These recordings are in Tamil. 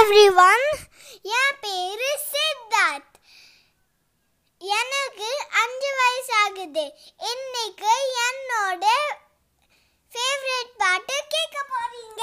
எவ்ரிவன் என் பேரு சித்தார்த் எனக்கு அஞ்சு வயசு ஆகுது இன்னைக்கு என்னோட ஃபேவரட் பாட்டு கேட்க போறீங்க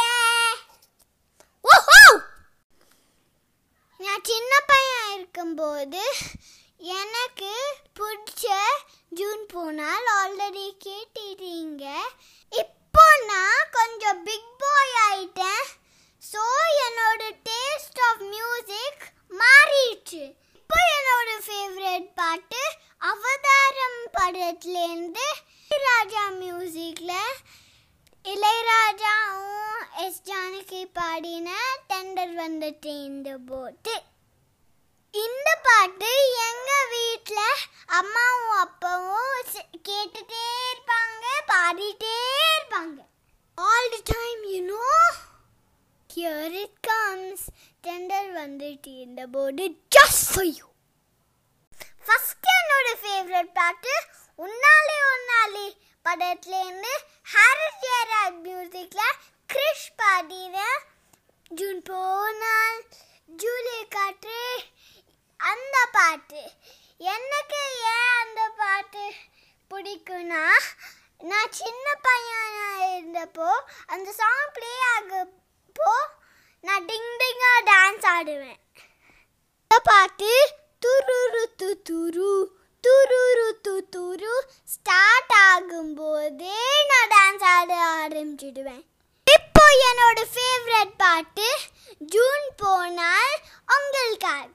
நான் சின்ன பையன் இருக்கும்போது எனக்கு பிடிச்ச ஜூன் போனால் ஆல்ரெடி கேட்டிருங்க இப்போ நான் கொஞ்சம் பிக் பாய் ஆயிட்டேன் ஸோ என்னோட டேஸ்ட் ஆஃப் மியூசிக் மாறிடுச்சு இப்போ என்னோட ஃபேவரட் பாட்டு அவதாரம் படத்துலேருந்து இளையராஜா மியூசிக்கில் இளையராஜாவும் எஸ் ஜானகி பாடின டெண்டர் வந்துட்டு இந்த போட்டு இந்த பாட்டு எங்க வீட்ல அம்மாவும் அப்பாவும் சி- கேட்டுட்டே இருப்பாங்க பாடிட்டே இருப்பாங்க all the time you know here it comes tender வந்துட்டு இந்த board just for you first என்னோட ஃபேவரட் பாட்டு உன்னாலே உன்னாலே படத்துலேருந்து ஹாரிஸ் ஜெயராஜ் மியூசிக்கில் கிரிஷ் பாடின ஜூன் போனால் ஜூலை காற்று அந்த பாட்டு எனக்கு ஏன் அந்த பாட்டு பிடிக்கும்னா நான் சின்ன பையனா இருந்தப்போ அந்த சாங் ப்ளே ஆகப்போ நான் டிங் டிங்கா டான்ஸ் ஆடுவேன் இந்த பாட்டு துருரு து துரு துருரு து துரு ஸ்டார்ட் ஆகும்போதே நான் டான்ஸ் ஆட ஆரம்பிச்சிடுவேன் இப்போ என்னோட ஃபேவரட் பாட்டு ஜூன் போனால் உங்களுக்காக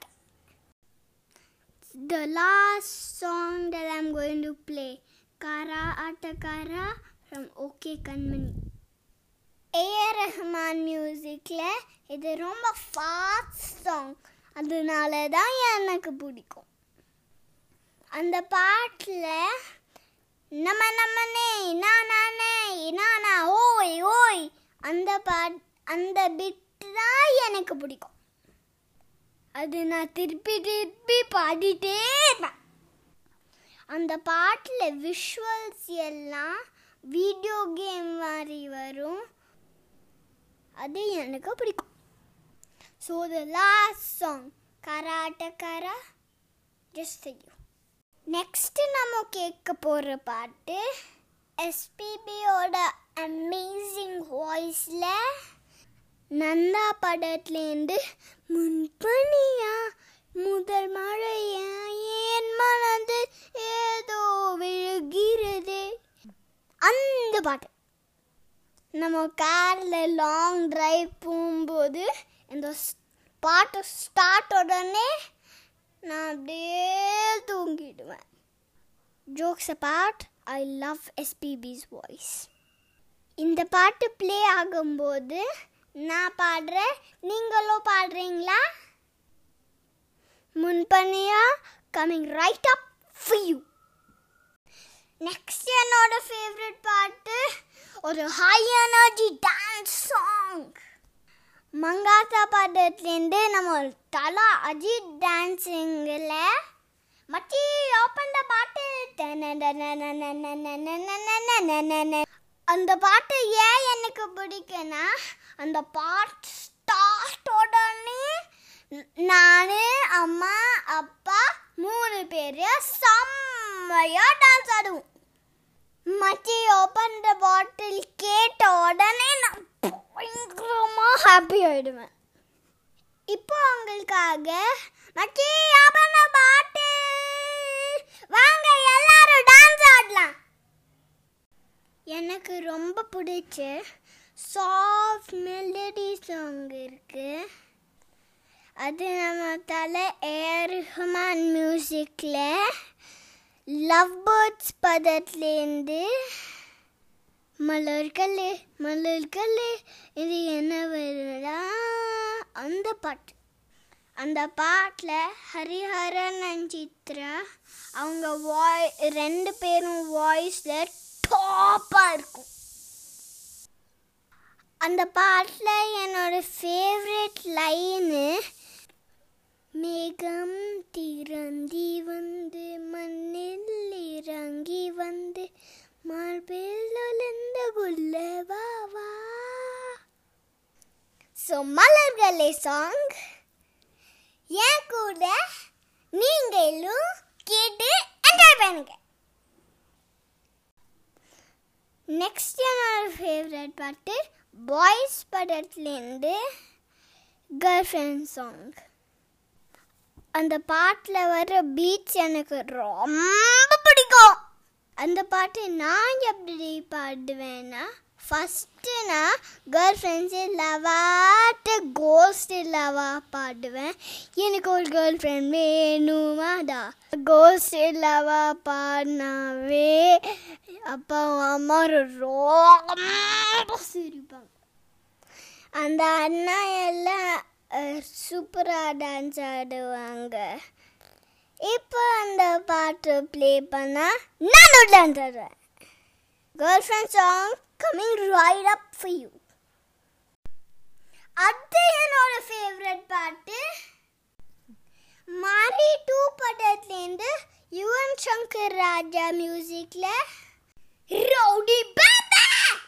The last song that I'm going to play Kara Atakara from OK Kanmani. A R Rahman மியூசிக்கில் இது ரொம்ப ஃபாஸ்ட் சாங் அதனால தான் எனக்கு பிடிக்கும் அந்த பாட்டில் நம்ம நம்மனே நான் நானே நானா ஓய் ஓய் அந்த பாட் அந்த பிட் தான் எனக்கு பிடிக்கும் அது நான் திருப்பி திருப்பி பாடிட்டே இருப்பேன் அந்த பாட்டில் விஷுவல்ஸ் எல்லாம் வீடியோ கேம் மாதிரி வரும் அது எனக்கு பிடிக்கும் ஸோ த லாஸ்ட் சாங் கராட்டக்காரா ஜஸ்ட் யூ நெக்ஸ்ட் நம்ம கேட்க போகிற பாட்டு எஸ்பிபியோட அமேசிங் வாய்ஸில் நந்தா படத்துலேருந்து முன்பனியா முதல் மழையா என் மனது ஏதோ விழுகிறது அந்த பாட்டு நம்ம காரில் லாங் டிரைவ் போகும்போது இந்த ஸ்- பாட்டு ஸ்டார்ட் உடனே நான் அப்படியே தூங்கிடுவேன் jokes apart I love SPB's வாய்ஸ் இந்த பாட்டு ப்ளே ஆகும்போது நான் பாடுறேன் நீங்களும் பாடுறீங்களா முன்பனியா coming right up for you next என்னோட ஃபேவரட் பாட்டு ஒரு high energy dance song Mankatha பாட்டத்துலேருந்து நம்ம தலா அஜித் டான்ஸிங்கில் மச்சி ஓப்பன் த பாட்டு அந்த பாட்டு ஏன் எனக்கு பிடிக்குன்னா அந்த பாட்டு ஸ்டார்ட் உடனே நான் அம்மா அப்பா மூணு பேர் செம்மையாக டான்ஸ் ஆடுவோம் மச்சி ஓப்பன் த பாட்டில் கேட்ட உடனே நான் பயங்கரமாக ஹாப்பி ஆயிடுவேன் இப்போ உங்களுக்காக மச்சி ஓப்பன் த பாட்டில் வாங்க எல்லாரும் டான்ஸ் ஆடலாம் எனக்கு ரொம்ப பிடிச்ச சாஃப்ட் மெலடி சாங் இருக்கு அது நம்ம தலை ஏர் ரஹ்மான் மியூசிக்கில் லவ் பேர்ட்ஸ் பதத்துலேருந்து மலர்களே மலர்களே இது என்ன வருடா அந்த பாட்டு அந்த பாட்டில் ஹரிஹரன் அண்ட் சித்ரா அவங்க வாய் ரெண்டு பேரும் வாய்ஸில் டாப்பாக இருக்கும் அந்த பாட்டில் என்னோட ஃபேவரட் லைனு மேகம் திறந்தி வந்து மண்ணில் இறங்கி வந்து மார்பில் ஒளிந்த குள்ள வா வா ஸோ மலர்களே பல்லே சாங் என் கூட நீங்களும் கேட்டு என்ஜாய் பண்ணுங்க நெக்ஸ்ட் என்னோட ஃபேவரட் பாட்டு பாய்ஸ் படத்துலேருந்து கேர்ள் ஃப்ரெண்ட் சாங் அந்த பாட்டில் வர பீட்ஸ் எனக்கு ரொம்ப பிடிக்கும் அந்த பாட்டு நான் எப்படி பாடுவேன்னா ஃபஸ்ட்டு நான் கேர்ள் ஃப்ரெண்ட்ஸ் இல்லாவாட்டு கோஸ்ட் இல்லாவா பாடுவேன் எனக்கு ஒரு கேர்ள் ஃப்ரெண்ட் வேணுமாடா கோஸ்ட் இல்லாவா பாடினாவே அப்பா அம்மா ரொம்ப சிரிப்பாங்க அந்த அண்ணா எல்லாம் சூப்பராக டான்ஸ் ஆடுவாங்க இப்போ அந்த பாட்டு ப்ளே பண்ணால் நானும் டான்ஸ் ஆடுவேன் girl friend song coming right up for you அது என்னோட ஃபேவரட் பாட்டு மாரி டூ படத்துலேருந்து யுவன் சங்கர் ராஜா மியூசிக்கில் ரவுடி பாபா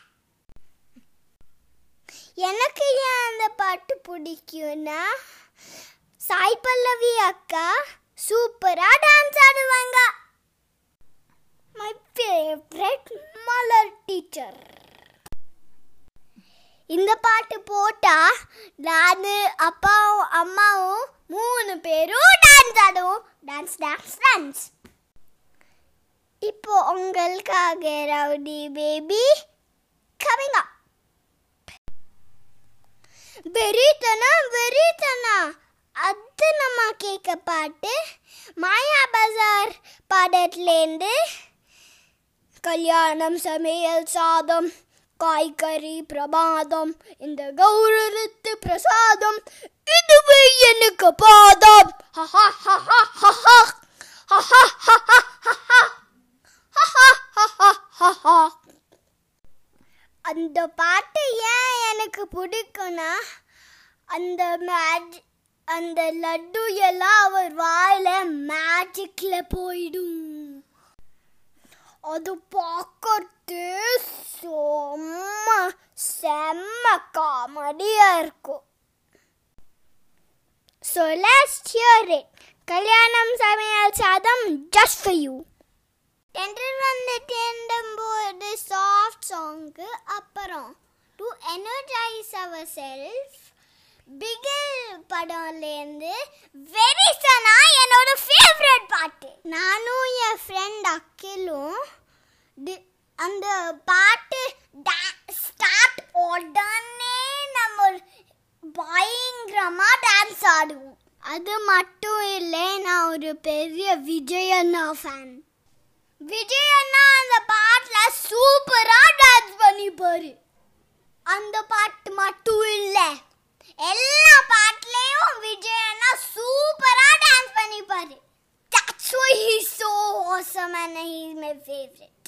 எனக்கு ஏன் அந்த பாட்டு பிடிக்கும்னா சாய் பல்லவி அக்கா சூப்பராக டான்ஸ் ஆடுவாங்க மை ஃபேவரட் மலர் டீச்சர் இந்த பாட்டு போட்டா நான் அப்பாவும் அம்மாவும் மூணு பேரும் டான்ஸ் ஆடுவோம் டான்ஸ் டான்ஸ் டான்ஸ் இப்போ உங்களுக்காக ரவுடி பேபி கமிங் அப் வெறித்தனா வெறித்தனா அது நம்ம கேட்க பாட்டு மாயா பஜார் பாடத்துலேருந்து கல்யாணம் சமையல் சாதம் காய்கறி பிரமாதம் இந்த கௌரவத்து பிரசாதம் இதுவே எனக்கு பாதம் ஹஹா ஹஹா ஹஹா ஹஹா ஹஹா ஹஹா ஹஹா ஹஹா ஹஹா அந்த பாட்டு ஏன் எனக்கு பிடிக்கும்னா அந்த மேஜ் அந்த லட்டு எல்லாம் அவர் வாயில மேஜிக்ல போயிடும் அது பார்க்கறது செம்ம செம்ம காமெடியா இருக்கும் ஸோ லெட்ஸ் ஹியர் இட் கல்யாணம் சமையல் சாதம் ஜஸ்ட் ஃபார் யூ டெண்டர் வந்து தேண்டும்போது சாஃப்ட் சாங்கு அப்புறம் to energise our self Bigil படம்லேருந்து வெரி சனா என்னோட ஃபேவரட் பாட்டு நானும் என் ஃப்ரெண்ட் அக்கிலும் தி- அந்த பாட்டு ஸ்டார்ட் உடனே நம்ம பயங்கரமாக டான்ஸ் ஆடுவோம் அது மட்டும் இல்லை நான் ஒரு பெரிய விஜய் அண்ணா ஃபேன் விஜய் அண்ணா அந்த பாட்டுல சூப்பரா டான்ஸ் பண்ணிப்பாரு அந்த பாட்டு மட்டும் இல்ல எல்லா பாட்டுலயும் விஜய் அண்ணா சூப்பரா டான்ஸ் பண்ணிப்பாரு That's why he's so awesome and he's my favorite.